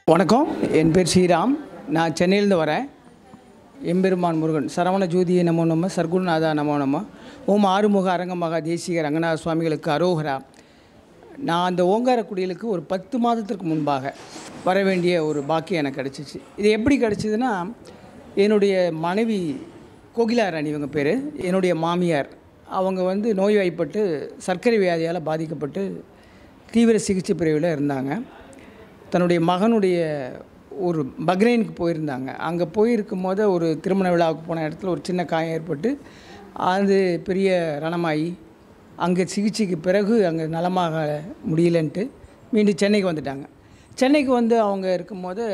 வணக்கம் என் பேர் ஸ்ரீராம் நான் சென்னையிலேருந்து வரேன் எம்பெருமான் முருகன் சரவண ஜோதியை நமோ நம்ம சர்க்குருநாதா நமோ நம்ம ஓம் ஆறுமுக அரங்கமகா தேசிக ரங்கநாத சுவாமிகளுக்கு அரோகரா நான் அந்த ஓங்காரக்குடிகளுக்கு ஒரு பத்து மாதத்திற்கு முன்பாக வர வேண்டிய ஒரு பாக்கியம் எனக்கு கிடச்சிச்சு இது எப்படி கிடச்சிதுன்னா என்னுடைய மனைவி கோகிலா ராணி இவங்க பேர் என்னுடைய மாமியார் அவங்க வந்து நோய்வாய்ப்பட்டு சர்க்கரை வியாதியால் பாதிக்கப்பட்டு தீவிர சிகிச்சை பிரிவில் இருந்தாங்க தன்னுடைய மகனுடைய ஒரு பக்ரைனுக்கு போயிருந்தாங்க அங்கே போயிருக்கும் போது ஒரு திருமண விழாவுக்கு போன இடத்துல ஒரு சின்ன காயம் ஏற்பட்டு அது பெரிய ரணமாகி அங்கே சிகிச்சைக்கு பிறகு அங்கே நலமாக முடியலன்ட்டு மீண்டும் சென்னைக்கு வந்துட்டாங்க சென்னைக்கு வந்து அவங்க இருக்கும்போது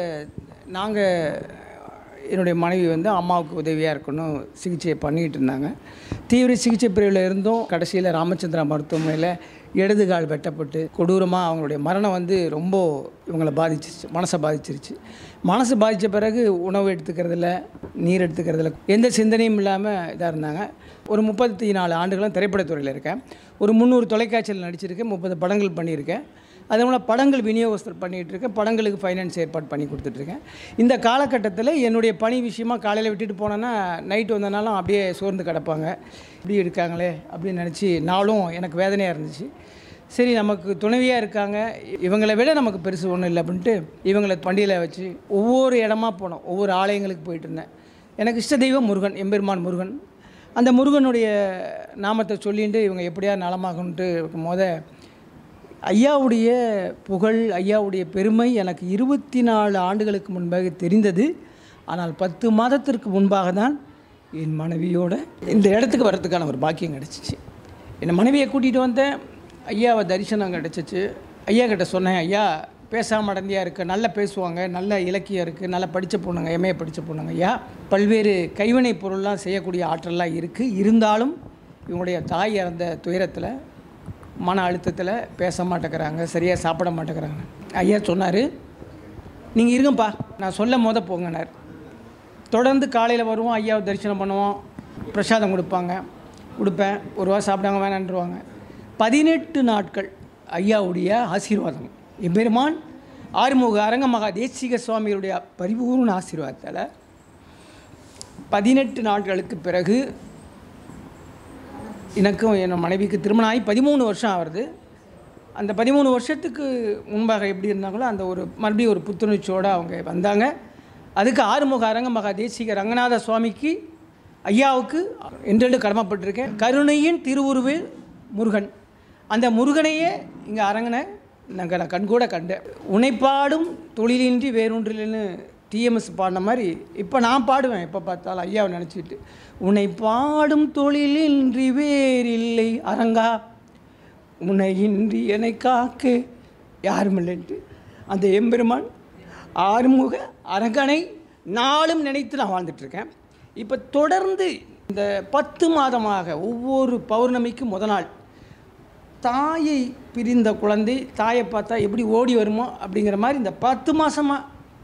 நாங்கள் என்னுடைய மனைவி வந்து அம்மாவுக்கு உதவியாக இருக்கணும் சிகிச்சை பண்ணிகிட்டு இருந்தாங்க தீவிர சிகிச்சை பிரிவில் இருந்தும் கடைசியில் ராமச்சந்திரா மருத்துவமனையில் இடது கால் வெட்டப்பட்டு கொடூரமாக அவங்களுடைய மரணம் வந்து ரொம்ப இவங்களை பாதிச்சிருச்சு மனசை பாதிச்சிருச்சு மனசு பாதித்த பிறகு உணவு எடுத்துக்கிறதில்ல நீர் எடுத்துக்கிறதில்ல எந்த சிந்தனையும் இல்லாமல் இதாக இருந்தாங்க ஒரு முப்பத்தி நாலு ஆண்டுகளும் திரைப்படத்துறையில் இருக்கேன் ஒரு முந்நூறு தொலைக்காட்சியில் நடிச்சிருக்கேன் முப்பது படங்கள் பண்ணியிருக்கேன் அதே போல் படங்கள் விநியோகஸ்தர் பண்ணிகிட்டு இருக்கேன் படங்களுக்கு ஃபைனான்ஸ் ஏற்பாடு பண்ணி கொடுத்துட்ருக்கேன் இந்த காலகட்டத்தில் என்னுடைய பணி விஷயமா காலையில் விட்டுட்டு போனேன்னா நைட்டு வந்தனாலும் அப்படியே சோர்ந்து கிடப்பாங்க இப்படி இருக்காங்களே அப்படின்னு நினச்சி நாளும் எனக்கு வேதனையாக இருந்துச்சு சரி நமக்கு துணைவியாக இருக்காங்க இவங்களை விட நமக்கு பெருசு ஒன்றும் இல்லை அப்படின்ட்டு இவங்களை பண்டிகையில் வச்சு ஒவ்வொரு இடமா போனோம் ஒவ்வொரு ஆலயங்களுக்கு போயிட்டு இருந்தேன் எனக்கு இஷ்ட தெய்வம் முருகன் எம்பெருமான் முருகன் அந்த முருகனுடைய நாமத்தை சொல்லிட்டு இவங்க எப்படியா நலமாகணுன்ட்டு இருக்கும் போத ஐயாவுடைய புகழ் ஐயாவுடைய பெருமை எனக்கு இருபத்தி நாலு ஆண்டுகளுக்கு முன்பாக தெரிந்தது ஆனால் பத்து மாதத்திற்கு முன்பாக தான் என் மனைவியோட இந்த இடத்துக்கு வர்றதுக்கான ஒரு பாக்கியம் கிடச்சிச்சு என் மனைவியை கூட்டிகிட்டு வந்தேன் ஐயாவை தரிசனம் கிடச்சிச்சு ஐயா கிட்ட சொன்னேன் ஐயா பேசாம அடந்தியாக இருக்க நல்லா பேசுவாங்க நல்ல இலக்கியம் இருக்குது நல்லா படித்த பொண்ணுங்க எம்ஏ படித்த பொண்ணுங்க ஐயா பல்வேறு கைவினை பொருள்லாம் செய்யக்கூடிய ஆற்றல்லாம் இருக்குது இருந்தாலும் இவங்களுடைய தாய் இறந்த துயரத்தில் மன அழுத்தத்தில் பேச மாட்டேங்கிறாங்க சரியாக சாப்பிட மாட்டேங்கிறாங்க ஐயா சொன்னார் நீங்கள் இருங்கப்பா நான் சொல்ல மோத போங்கனார் தொடர்ந்து காலையில் வருவோம் ஐயாவை தரிசனம் பண்ணுவோம் பிரசாதம் கொடுப்பாங்க கொடுப்பேன் ஒரு ரூபா சாப்பிடாங்க வேணான்ருவாங்க பதினெட்டு நாட்கள் ஐயாவுடைய ஆசீர்வாதம் எம்பெருமான் ஆறுமுக அரங்கமகா தேசிக சுவாமிகளுடைய பரிபூர்ண ஆசீர்வாதத்தால் பதினெட்டு நாட்களுக்கு பிறகு எனக்கும் என் மனைவிக்கு திருமணம் ஆகி பதிமூணு வருஷம் ஆகுது அந்த பதிமூணு வருஷத்துக்கு முன்பாக எப்படி இருந்தாங்களோ அந்த ஒரு மறுபடியும் ஒரு புத்துணர்ச்சியோடு அவங்க வந்தாங்க அதுக்கு ஆறுமுக அரங்கமகா தேசிக ரங்கநாத சுவாமிக்கு ஐயாவுக்கு என்றென்று கடமைப்பட்டிருக்கேன் கருணையின் திருவுருவு முருகன் அந்த முருகனையே இங்கே அரங்கனை நாங்கள் நான் கண்கூட கண்டேன் உனைப்பாடும் தொழிலின்றி வேறொன்றில்னு டிஎம்எஸ் பாடின மாதிரி இப்போ நான் பாடுவேன் எப்போ பார்த்தாலும் ஐயாவை நினச்சிட்டு உன்னை பாடும் தொழிலின்றி வேறில்லை அரங்கா உன்னை இன்றி என்னை காக்க யாரும் இல்லைன்ட்டு அந்த எம்பெருமான் ஆறுமுக அரங்கனை நாளும் நினைத்து நான் வாழ்ந்துட்டுருக்கேன் இப்போ தொடர்ந்து இந்த பத்து மாதமாக ஒவ்வொரு பௌர்ணமிக்கும் முத நாள் தாயை பிரிந்த குழந்தை தாயை பார்த்தா எப்படி ஓடி வருமோ அப்படிங்கிற மாதிரி இந்த பத்து மாதமாக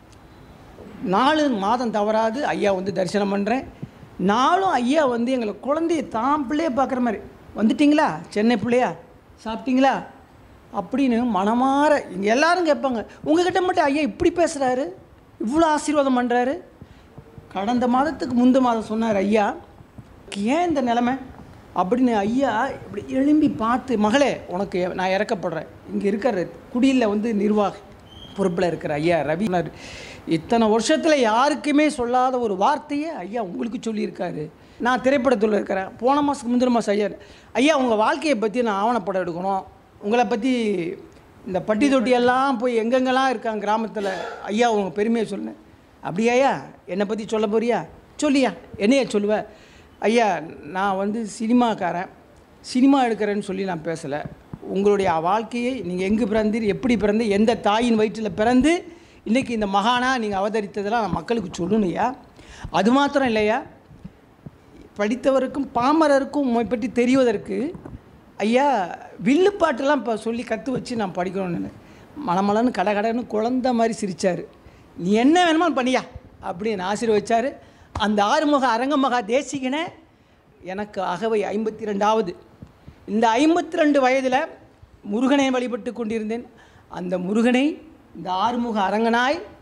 நாலு மாதம் தவறாது ஐயா வந்து தரிசனம் பண்ணுறேன் நாளும் ஐயா வந்து எங்களை குழந்தைய தான் பிள்ளைய பார்க்குற மாதிரி வந்துட்டிங்களா சென்னை பிள்ளையா சாப்பிட்டீங்களா அப்படின்னு மனமாற இங்கே எல்லாரும் கேட்பாங்க உங்ககிட்ட மட்டும் ஐயா இப்படி பேசுகிறாரு இவ்வளோ ஆசீர்வாதம் பண்ணுறாரு கடந்த மாதத்துக்கு முந்த மாதம் சொன்னார் ஐயா ஏன் இந்த நிலமை அப்படின்னு ஐயா இப்படி எழும்பி பார்த்து மகளே உனக்கு நான் இறக்கப்படுறேன் இங்கே இருக்கிற குடியில் வந்து நிர்வாக பொறுப்பில் இருக்கிற ஐயா ரவி சொன்னார், இத்தனை வருஷத்தில் யாருக்குமே சொல்லாத ஒரு வார்த்தையை ஐயா உங்களுக்கு சொல்லியிருக்காரு நான் திரைப்படத்தில் இருக்கிறேன் போன மாதம் முந்தின மாதம் ஐயா ஐயா உங்கள் வாழ்க்கையை பற்றி நான் ஆவணப்படம் எடுக்கணும் உங்களை பற்றி இந்த பட்டி தொட்டியெல்லாம் போய் எங்கெங்கெல்லாம் இருக்காங்க கிராமத்தில் ஐயா உங்கள் பெருமையை சொன்னேன் அப்படியாயா என்னை பற்றி சொல்ல போறியா சொல்லியா என்னையா சொல்லுவ ஐயா நான் வந்து சினிமாக்காரன் சினிமா எடுக்கிறேன்னு சொல்லி நான் பேசலை உங்களுடைய வாழ்க்கையை நீங்கள் எங்கே பிறந்தீர் எப்படி பிறந்து எந்த தாயின் வயிற்றில் பிறந்து இன்றைக்கி இந்த மகானா நீங்கள் அவதரித்ததெல்லாம் நான் மக்களுக்கு சொல்லணும்யா அது மாத்திரம் இல்லையா படித்தவருக்கும் பாமரருக்கும் உண்மை பற்றி தெரிவதற்கு ஐயா வில்லுப்பாட்டெல்லாம் இப்போ சொல்லி கற்று வச்சு நான் படிக்கணும்னு மலமலன்னு கடகடன்னு குழந்த மாதிரி சிரித்தார் நீ என்ன வேணுமோ பண்ணியா அப்படின்னு ஆசீர்வச்சார் அந்த ஆறுமுக அரங்கமகா தேசிகனை எனக்கு அகவை ஐம்பத்தி ரெண்டாவது இந்த ஐம்பத்தி ரெண்டு வயதில் முருகனை வழிபட்டு கொண்டிருந்தேன் அந்த முருகனை இந்த ஆறுமுக அரங்கனாய்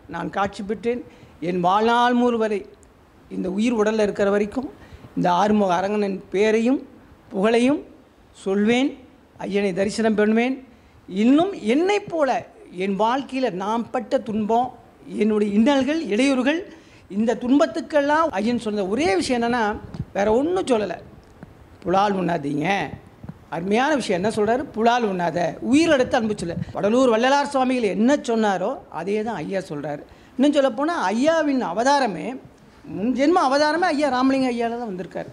நான் காட்சி பெற்றேன் என் வாழ்நாள் மூறு வரை இந்த உயிர் உடலில் இருக்கிற வரைக்கும் இந்த ஆறுமுக அரங்கனின் பேரையும் புகழையும் சொல்வேன் ஐயனை தரிசனம் பண்ணுவேன் இன்னும் என்னைப் போல என் வாழ்க்கையில் நான் பட்ட துன்பம் என்னுடைய இன்னல்கள் இடையூறுகள் இந்த துன்பத்துக்கெல்லாம் ஐயன் சொன்ன ஒரே விஷயம் என்னென்னா வேற ஒன்றும் சொல்லலை புலால் உண்ணாதீங்க அருமையான விஷயம் என்ன சொல்கிறாரு புலால் உண்ணாத உயிரெடுத்து அன்பு சொல்ல வடலூர் வள்ளலார் சுவாமிகள் என்ன சொன்னாரோ அதே தான் ஐயா சொல்கிறாரு இன்னும் சொல்லப்போனால் ஐயாவின் அவதாரமே முன் ஜென்ம அவதாரமே ஐயா ராமலிங்க ஐயாவில் தான் வந்திருக்காரு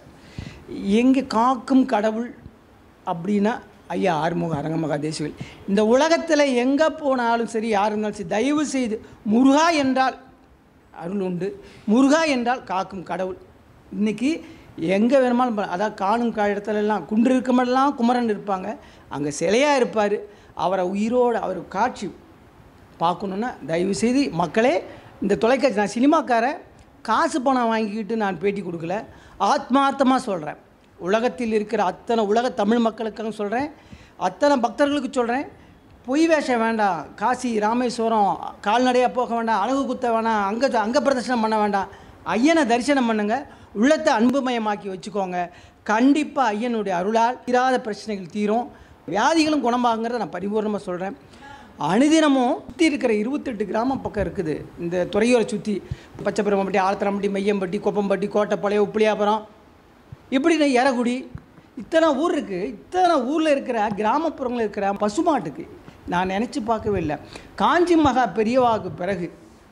எங்கே காக்கும் கடவுள் அப்படின்னா ஐயா ஆறுமுக அரங்கமகா தேசிகள் இந்த உலகத்தில் எங்கே போனாலும் சரி யார் இருந்தாலும் சரி தயவு செய்து முருகா என்றால் அருள் உண்டு முருகா என்றால் காக்கும் கடவுள் இன்னைக்கு எங்கே வேணுமாலும் ப- அதாவது காணும் கா இடத்துலலாம் குன்று இருக்கமெல்லாம் குமரன் இருப்பாங்க அங்கே சிலையாக இருப்பார் அவரை உயிரோடு அவர் காட்சி பார்க்கணுன்னா தயவு செய்து மக்களே இந்த தொலைக்காட்சி நான் சினிமாக்காரன் காசு பணம் வாங்கிக்கிட்டு நான் பேட்டி கொடுக்கல ஆத்மார்த்தமாக சொல்கிறேன் உலகத்தில் இருக்கிற அத்தனை உலக தமிழ் மக்களுக்காக சொல்கிறேன் அத்தனை பக்தர்களுக்கு சொல்கிறேன் பொய் வேஷம் வேண்டாம் காசி ராமேஸ்வரம் கால்நடையாக போக வேண்டாம் அழகு குத்த வேண்டாம் அங்க அங்க பிரதர்ஷனம் பண்ண வேண்டாம் ஐயனை தரிசனம் பண்ணுங்க உள்ளத்தை அன்புமயமாக்கி வச்சுக்கோங்க கண்டிப்பாக ஐயனுடைய அருளால் தீராத பிரச்சனைகள் தீரும் வியாதிகளும் குணமாகுங்கிறத நான் பரிபூர்ணமாக சொல்கிறேன் அனுதினமும் சுற்றி இருக்கிற இருபத்தெட்டு கிராமம் பக்கம் இருக்குது இந்த துறையூரை சுற்றி பச்சைப்பெருமப்பட்டி ஆலத்தரம்பட்டி மையம்பட்டி கொப்பம்பட்டி கோட்டைப்பாளையம் உப்பிலியாபுரம் இப்படி எரகுடி இத்தனை ஊர் இருக்குது இத்தனை ஊரில் இருக்கிற கிராமப்புறங்களில் இருக்கிற பசுமாட்டுக்கு நான் நினச்சி பார்க்கவே இல்லை காஞ்சி மகா பெரியவாவுக்கு பிறகு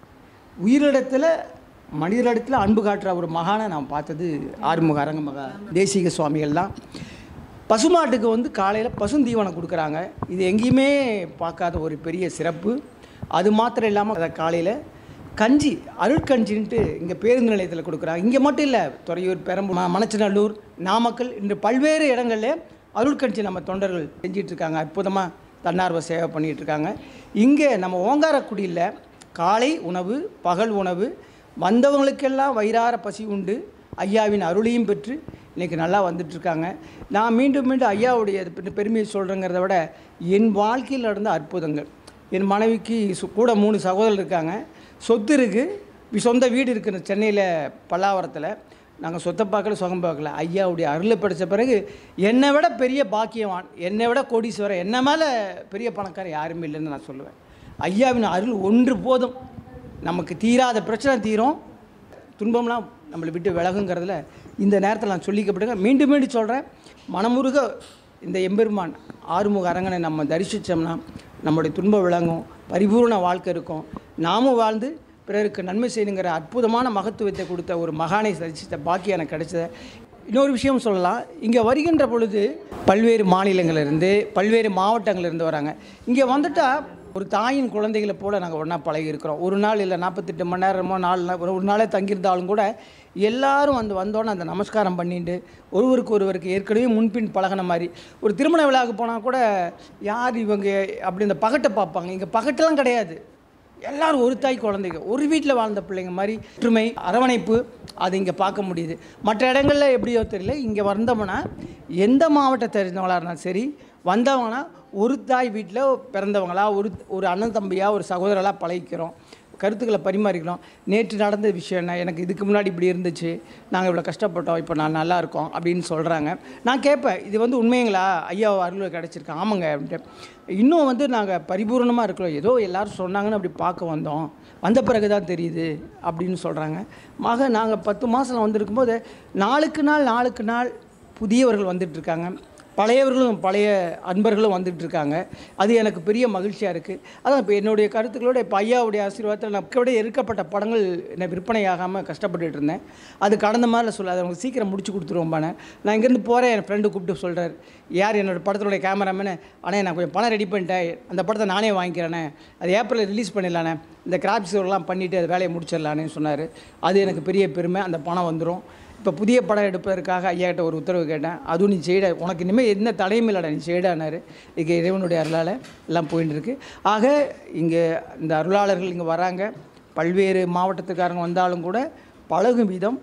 உயிரிடத்தில் மனிதரிடத்தில் அன்பு காட்டுற ஒரு மகானை நான் பார்த்தது ஆறுமுக அரங்க மகா தேசிக சுவாமிகள் தான் பசுமாட்டுக்கு வந்து காலையில் பசுந்தீவனம் கொடுக்குறாங்க இது எங்கேயுமே பார்க்காத ஒரு பெரிய சிறப்பு அது மாத்திரம் இல்லாமல் அதை காலையில் கஞ்சி அருட்கஞ்சின்ட்டு இங்கே பேருந்து நிலையத்தில் கொடுக்குறாங்க இங்கே மட்டும் இல்லை துறையூர் பெரம்பு ம- மணச்சநல்லூர் நாமக்கல் இன்று பல்வேறு இடங்களில் அருட்கஞ்சி நம்ம தொண்டர்கள் செஞ்சிட்டு இருக்காங்க அற்புதமாக தன்னார்வ சேவை பண்ணிகிட்டு இருக்காங்க இங்கே நம்ம ஓங்காரக்குடியில் காலை உணவு பகல் உணவு வந்தவங்களுக்கெல்லாம் வயிறார பசி உண்டு ஐயாவின் அருளையும் பெற்று இன்றைக்கி நல்லா வந்துட்டுருக்காங்க நான் மீண்டும் மீண்டும் ஐயாவுடைய பெ- பெருமையை சொல்கிறேங்கிறத விட என் வாழ்க்கையில் நடந்த அற்புதங்கள் என் மனைவிக்கு சு- கூட மூணு சகோதரர் இருக்காங்க சொத்து இருக்குது சொந்த வீடு இருக்குது சென்னையில் பல்லாவரத்தில் நாங்கள் சொத்தை பார்க்கல சுகம் பார்க்கல ஐயாவுடைய அருளை படித்த பிறகு என்னை விட பெரிய பாக்கியவான் என்னை விட கோடீஸ்வரன் என்ன மேலே பெரிய பணக்காரர் யாருமே இல்லைன்னு நான் சொல்லுவேன் ஐயாவின் அருள் ஒன்று போதும் நமக்கு தீராத பிரச்சனை தீரும் துன்பம்லாம் நம்மளை விட்டு விலகுங்கிறதுல இந்த நேரத்தில் நான் சொல்லிக்கப்படுங்க மீண்டும் மீண்டும் சொல்கிறேன் மனமுருக இந்த எம்பெருமான் ஆறுமுக அரங்கனை நம்ம தரிசித்தோம்னா நம்முடைய துன்பம் விளங்கும் பரிபூர்ண வாழ்க்கை இருக்கும் நாமும் வாழ்ந்து பிறருக்கு நன்மை செய்யணுங்கிற அற்புதமான மகத்துவத்தை கொடுத்த ஒரு மகானை தரிசித்த பாக்கியம் எனக்கு கிடைச்சது இன்னொரு விஷயம் சொல்லலாம் இங்கே வருகின்ற பொழுது பல்வேறு மாநிலங்களிலிருந்து பல்வேறு மாவட்டங்களிலிருந்து வராங்க இங்கே வந்துட்டால் ஒரு தாயின் குழந்தைகளை போல நாங்கள் ஒன்றா பழகி இருக்கிறோம் ஒரு நாள் இல்லை நாற்பத்தெட்டு மணி நேரமோ நாலு நாள் ஒரு நாளே தங்கியிருந்தாலும் கூட எல்லாரும் வந்து வந்தோன்னே அந்த நமஸ்காரம் பண்ணிட்டு ஒருவருக்கு ஒருவருக்கு ஏற்கனவே முன்பின் பழகின மாதிரி ஒரு திருமண விழாவுக்கு போனால் கூட யார் இவங்க அப்படி இந்த பகட்டை பார்ப்பாங்க இங்கே பகட்டெல்லாம் கிடையாது எல்லாரும் ஒரு தாய் குழந்தைங்க ஒரு வீட்டில் வாழ்ந்த பிள்ளைங்க மாதிரி ஒற்றுமை அரவணைப்பு அது இங்கே பார்க்க முடியுது மற்ற இடங்களில் எப்படியோ தெரியல இங்கே வந்தோம்னா எந்த மாவட்டத்தை இருந்தவங்களா இருந்தாலும் சரி வந்தவங்கன்னா ஒரு தாய் வீட்டில் பிறந்தவங்களா ஒரு ஒரு அண்ணன் தம்பியாக ஒரு சகோதரலாக பழகிக்கிறோம் கருத்துக்களை பரிமாறிக்கிறோம் நேற்று நடந்த விஷயம் என்ன எனக்கு இதுக்கு முன்னாடி இப்படி இருந்துச்சு நாங்கள் இவ்வளோ கஷ்டப்பட்டோம் இப்போ நான் நல்லா இருக்கோம் அப்படின்னு சொல்கிறாங்க நான் கேட்பேன் இது வந்து உண்மைங்களா ஐயா அருள் கிடச்சிருக்கு ஆமாங்க அப்படின்ட்டு இன்னும் வந்து நாங்கள் பரிபூர்ணமாக இருக்கிறோம் ஏதோ எல்லாரும் சொன்னாங்கன்னு அப்படி பார்க்க வந்தோம் வந்த பிறகு தான் தெரியுது அப்படின்னு சொல்கிறாங்க மக நாங்கள் பத்து மாதம் வந்திருக்கும்போது நாளுக்கு நாள் நாளுக்கு நாள் புதியவர்கள் வந்துட்டுருக்காங்க பழையவர்களும் பழைய அன்பர்களும் வந்துட்டு இருக்காங்க அது எனக்கு பெரிய மகிழ்ச்சியாக இருக்குது அதான் இப்போ என்னுடைய கருத்துக்களோட இப்போ ஐயாவுடைய ஆசீர்வாதத்தில் நான் கூட இருக்கப்பட்ட படங்கள் என்னை விற்பனையாகாமல் கஷ்டப்பட்டுட்டு இருந்தேன் அது கடந்த மாதிரி சொல்ல அதை அவங்க சீக்கிரம் முடிச்சு கொடுத்துருவோம்பானே நான் இங்கேருந்து போகிறேன் என் ஃப்ரெண்டு கூப்பிட்டு சொல்கிறார் யார் என்னோட படத்தினுடைய கேமராமேனு அண்ணே நான் கொஞ்சம் பணம் ரெடி பண்ணிட்டேன் அந்த படத்தை நானே வாங்கிக்கிறேனே அது ஏப்ரலில் ரிலீஸ் பண்ணிடலானே இந்த கிராப்ஸ் எல்லாம் பண்ணிவிட்டு அது வேலையை முடிச்சிடலான்னு சொன்னார் அது எனக்கு பெரிய பெருமை அந்த பணம் வந்துடும் இப்போ புதிய படம் எடுப்பதற்காக ஐயாட்ட ஒரு உத்தரவு கேட்டேன் அதுவும் நீ செய்ட உனக்கு இனிமேல் என்ன தடையும் இல்லைடா நீ செய்டானாரு இங்கே இறைவனுடைய அருளால் எல்லாம் போயின்னு இருக்கு ஆக இங்கே இந்த அருளாளர்கள் இங்கே வராங்க பல்வேறு மாவட்டத்துக்காரங்க வந்தாலும் கூட பழகும் விதம்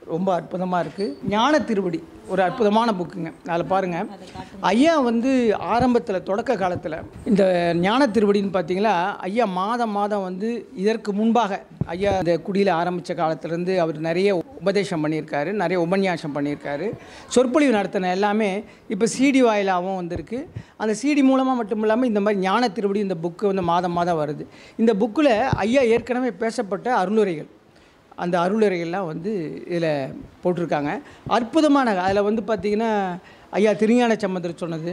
ரொம்ப அற்புதமாக இருக்குது ஞான திருவடி ஒரு அற்புதமான புக்குங்க அதில் பாருங்கள் ஐயா வந்து ஆரம்பத்தில் தொடக்க காலத்தில் இந்த ஞான திருவடின்னு பார்த்தீங்களா ஐயா மாதம் மாதம் வந்து இதற்கு முன்பாக ஐயா இந்த குடியில் ஆரம்பித்த காலத்துலேருந்து அவர் நிறைய உபதேசம் பண்ணியிருக்காரு நிறைய உபன்யாசம் பண்ணியிருக்காரு சொற்பொழிவு நடத்தின எல்லாமே இப்போ சிடி வாயிலாகவும் வந்திருக்கு அந்த சிடி மூலமாக மட்டும் இல்லாமல் இந்த மாதிரி ஞான திருவடி இந்த புக்கு வந்து மாதம் மாதம் வருது இந்த புக்கில் ஐயா ஏற்கனவே பேசப்பட்ட அருளுரைகள் அந்த அருளுரைகள்லாம் வந்து இதில் போட்டிருக்காங்க அற்புதமான அதில் வந்து பார்த்திங்கன்னா ஐயா திருஞான சம்பந்தர் சொன்னது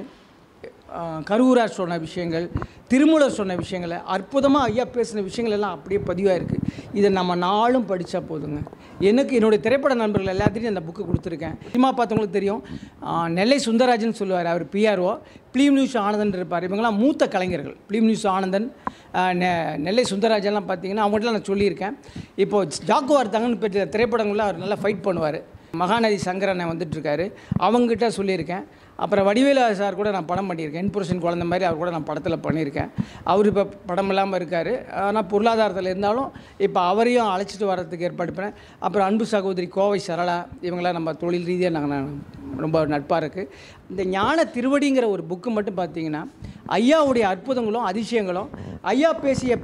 ஆஹ், கருவூரார் சொன்ன விஷயங்கள் திருமூலர் சொன்ன விஷயங்களை அற்புதமாக ஐயா பேசின விஷயங்கள் எல்லாம் அப்படியே பதிவாக இருக்குது இதை நம்ம நாளும் படித்தா போதுங்க எனக்கு என்னுடைய திரைப்பட நண்பர்கள் எல்லாத்தையும் அந்த புக்கு கொடுத்துருக்கேன் சினிமா பார்த்தவங்களுக்கு தெரியும் ஆஹ், நெல்லை சுந்தரராஜன் சொல்லுவார் அவர் பிஆர்ஓ பிலிம் நியூஸ் ஆனந்தன் இருப்பார் இவங்கெல்லாம் மூத்த கலைஞர்கள் பிலிம் நியூஸ் ஆனந்தன் ஆஹ், நெ- நெல்லை சுந்தரராஜன்லாம் பார்த்தீங்கன்னா அவங்கள்ட்ட நான் சொல்லியிருக்கேன் இப்போ ஜாக்குவார் தங்கன்னு பெற்ற திரைப்படங்களில் அவர் நல்லா ஃபைட் பண்ணுவார் மகாநதி சங்கரனை வந்துட்டுருக்காரு அவங்ககிட்ட சொல்லியிருக்கேன் அப்புறம் வடிவேலு சார் கூட நான் படம் பண்ணியிருக்கேன் இன்புருஷன் குழந்த மாதிரி அவர் கூட நான் படத்தில் பண்ணியிருக்கேன் அவர் இப்போ படம் இல்லாமல் இருக்கார் ஆனால் பொருளாதாரத்தில் இருந்தாலும் இப்போ அவரையும் அழைச்சிட்டு வர்றதுக்கு ஏற்பாடு பண்ணேன் அப்புறம் அன்பு சகோதரி கோவை சரளா இவங்களாம் நம்ம தொழில் ரீதியாக நாங்கள் ரொம்ப நட்பாக இருக்குது இந்த ஞான திருவடிங்கிற ஒரு புக்கு மட்டும் பார்த்தீங்கன்னா ஐயாவுடைய அற்புதங்களும் அதிசயங்களும் ஐயா பேசிய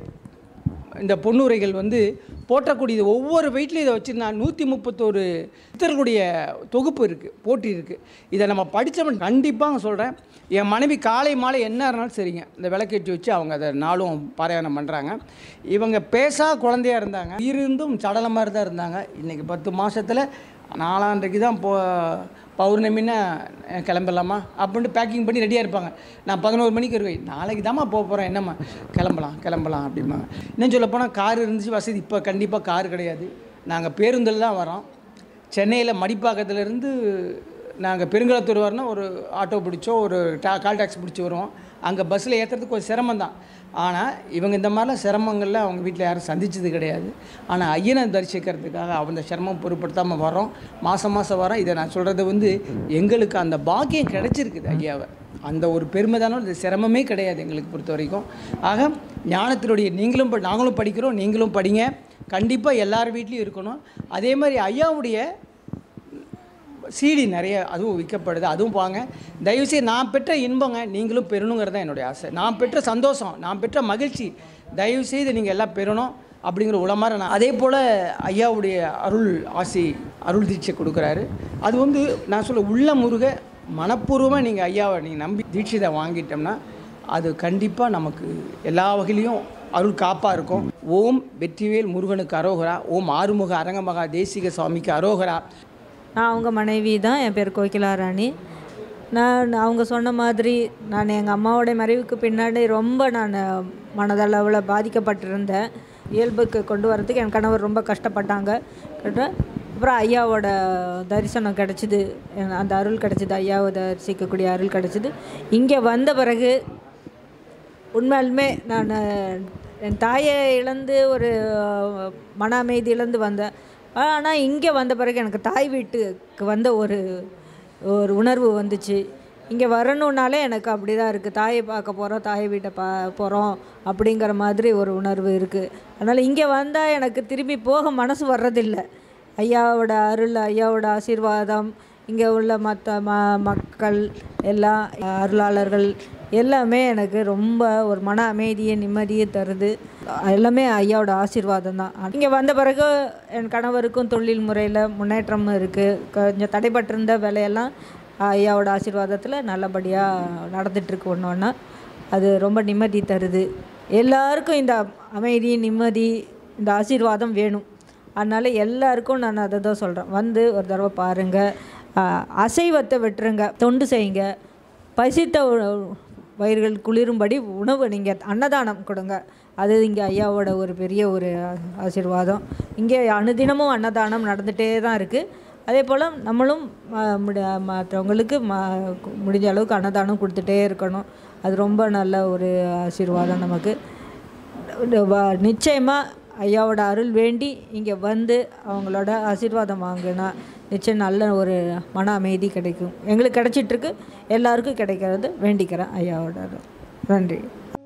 இந்த பொன்னுரைகள் வந்து போற்றக்கூடியது ஒவ்வொரு வெயிட்லையும் இதை வச்சு நான் நூற்றி முப்பத்தோரு சித்தர்களுடைய தொகுப்பு இருக்குது போட்டி இருக்குது இதை நம்ம படித்தவன் கண்டிப்பாக சொல்கிறேன் என் மனைவி காலை மாலை என்ன இருந்தாலும் சரிங்க இந்த விளக்கேற்றி வச்சு அவங்க அதை நாளும் பாராயணம் பண்ணுறாங்க இவங்க பேசா குழந்தையா இருந்தாங்க இருந்தும் சடல மாதிரி தான் இருந்தாங்க இன்றைக்கி பத்து மாதத்தில் நாலாண்டைக்கு தான் போ பௌர்ணமின்னா அஹ், கிளம்பலாமா அப்படின்ட்டு பேக்கிங் பண்ணி ரெடியாக இருப்பாங்க நான் பதினோரு மணிக்கு வருவேன் நாளைக்கு தாம்மா போக போகிறேன் என்னம்மா கிளம்பலாம் கிளம்பலாம் அப்படிம்பாங்க இன்னும் சொல்ல போனால் கார் இருந்துச்சு வசதி இப்போ கண்டிப்பாக கார் கிடையாது நாங்கள் பேருந்தில் தான் வரோம் சென்னையில் மடிப்பாக்கத்துலேருந்து நாங்கள் பெருங்கலத்தூர் வரணும் ஒரு ஆட்டோ பிடிச்சோ ஒரு டா கால் டாக்ஸி பிடிச்சி வருவோம் அங்கே பஸ்ஸில் ஏற்றுறதுக்கு கொஞ்சம் சிரமம் தான் ஆனால் இவங்க இந்த மாதிரிலாம் சிரமங்களில் அவங்க வீட்டில் யாரும் சந்திச்சது கிடையாது ஆனால் ஐயனை தரிசிக்கிறதுக்காக அந்த சிரமம் பொருட்படுத்தாமல் வரோம் மாதம் மாதம் வரோம் இதை நான் சொல்கிறது வந்து எங்களுக்கு அந்த பாக்கியம் கிடைச்சிருக்குது ஐயாவை அந்த ஒரு பெருமை தானே இந்த சிரமமே கிடையாது எங்களுக்கு பொறுத்த வரைக்கும் ஆக ஞானத்தினுடைய நீங்களும் ப- நாங்களும் படிக்கிறோம் நீங்களும் படிங்க கண்டிப்பாக எல்லார் வீட்லேயும் இருக்கணும் அதே மாதிரி ஐயாவுடைய சிடி நிறைய அதுவும் விற்கப்படுது அதுவும் வாங்க தயவுசெய்து நான் பெற்ற இன்பங்க நீங்களும் பெறணுங்கிறது தான் என்னுடைய ஆசை நான் பெற்ற சந்தோஷம் நான் பெற்ற மகிழ்ச்சி தயவுசெய்து நீங்கள் எல்லாம் பெறணும் அப்படிங்கிற உளமாற நான் அதே போல் ஐயாவுடைய அருள் ஆசி அருள் தீட்சை கொடுக்குறாரு அது வந்து நான் சொல்ல உள்ள முருக மனப்பூர்வமாக நீங்கள் ஐயாவை நீங்கள் நம்பி தீட்சிதை வாங்கிட்டோம்னா அது கண்டிப்பாக நமக்கு எல்லா வகையிலையும் அருள் காப்பாக இருக்கும் ஓம் வெற்றிவேல் முருகனுக்கு அரோகரா ஓம் ஆறுமுக அரங்கமகா தேசிக சுவாமிக்கு அரோகரா நான் அவங்க மனைவி தான் என் பேர் கோகிலா ராணி நான் அவங்க சொன்ன மாதிரி நான் எங்கள் அம்மாவோட மறைவுக்கு பின்னாடி ரொம்ப நான் மனதளவில் பாதிக்கப்பட்டிருந்தேன் இயல்புக்கு கொண்டு வரதுக்கு என் கணவர் ரொம்ப கஷ்டப்பட்டாங்க கிட்ட அப்புறம் ஐயாவோட தரிசனம் கிடச்சிது அந்த அருள் கிடச்சிது ஐயாவை தரிசிக்கக்கூடிய அருள் கிடச்சிது இங்கே வந்த பிறகு உண்மையாலுமே நான் என் தாயை இழந்து ஒரு அஹ், மன அமைதி இழந்து வந்தேன் ஆனால் இங்கே வந்த பிறகு எனக்கு தாய் வீட்டுக்கு வந்த ஒரு ஒரு உணர்வு வந்துச்சு இங்கே வரணுன்னாலே எனக்கு அப்படி தான் இருக்குது தாயை பார்க்க போகிறோம் தாயை வீட்டை பா போகிறோம் அப்படிங்கிற மாதிரி ஒரு உணர்வு இருக்குது அதனால் இங்கே வந்தால் எனக்கு திரும்பி போக மனசு வர்றதில்லை ஐயாவோட அருள் ஐயாவோட ஆசீர்வாதம் இங்கே உள்ள மற்ற ம மக்கள் எல்லாம் அருளாளர்கள் எல்லாமே எனக்கு ரொம்ப ஒரு மன அமைதியை நிம்மதியை தருது எல்லாமே ஐயாவோட ஆசீர்வாதம் தான் இங்கே வந்த பிறகு என் கணவருக்கும் தொழில் முறையில் முன்னேற்றம் இருக்குது கொஞ்சம் தடைபட்டிருந்த வேலையெல்லாம் ஐயாவோட ஆசீர்வாதத்தில் நல்லபடியாக நடந்துட்டுருக்கு ஒன்று ஒன்றா அது ரொம்ப நிம்மதி தருது எல்லாருக்கும் இந்த அமைதி நிம்மதி இந்த ஆசீர்வாதம் வேணும் அதனால் எல்லாருக்கும் நான் அதை தான் சொல்கிறேன் வந்து ஒரு தடவை பாருங்கள் அசைவத்தை விட்டுருங்க தொண்டு செய்யுங்க பசித்த உ- வயிறுகள் குளிரும்படி உணவு நீங்கள் அன்னதானம் கொடுங்க அது இங்கே ஐயாவோட ஒரு பெரிய ஒரு ஆ- ஆசீர்வாதம் இங்கே அனுதினமும் அன்னதானம் நடந்துகிட்டே தான் இருக்குது அதே போல் நம்மளும் ம- முடி- மற்றவங்களுக்கு ம முடிஞ்ச அளவுக்கு அன்னதானம் கொடுத்துட்டே இருக்கணும் அது ரொம்ப நல்ல ஒரு ஆசீர்வாதம் நமக்கு நிச்சயமாக ஐயாவோட அருள் வேண்டி இங்கே வந்து அவங்களோட ஆசீர்வாதம் வாங்கினா நிச்சயம் நல்ல ஒரு மன அமைதி கிடைக்கும் எங்களுக்கு கிடைச்சிட்ருக்கு எல்லாருக்கும் கிடைக்கிறது வேண்டிக்கிறேன் ஐயாவோட அருள் நன்றி